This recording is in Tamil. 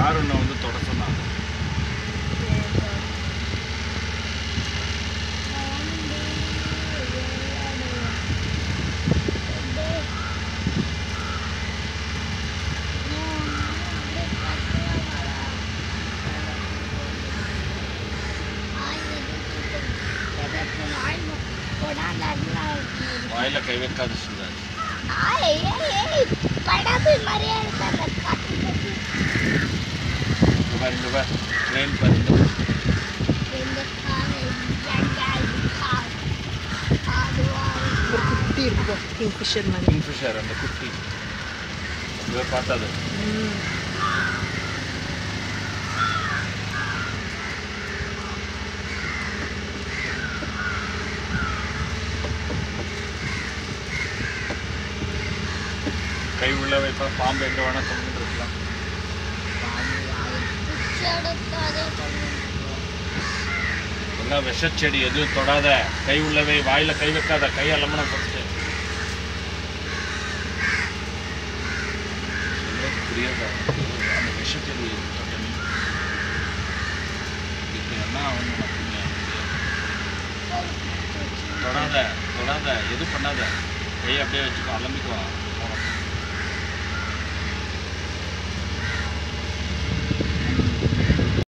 யார் உன்னை வந்து தொட சொன்னா வாயில கை வைக்காத சுதாஜ் இங்க பாரு இங்க பாரு ட்ரெயின் பாரு இங்க பாரு. ஒரு குட்டி இருக்கும் கிங் ஃபிஷர் மாதிரி கிங்ஃபிஷர் அந்த குட்டி இதை பார்த்தது ம். கை உள்ள வைப்பா பாம்பு எங்க வேணா தொங்கிட்டு இருக்கலாம் எல்லாம் விஷச்செடி எதுவும் தொடாத கை உள்ளவை வாயில கை வைக்காத கை அலம்பன ஃபர்ஸ்ட் புரியாதா அந்த விஷச்செடி எதுவும் தொட்ட நீ இப்போ என்ன ஆகும் உனக்கு இங்க? தொடாத தொடாத எதுவும் பண்ணாத கை அப்படியே வச்சுக்கோ அலம்பிக்கோ உனக்கு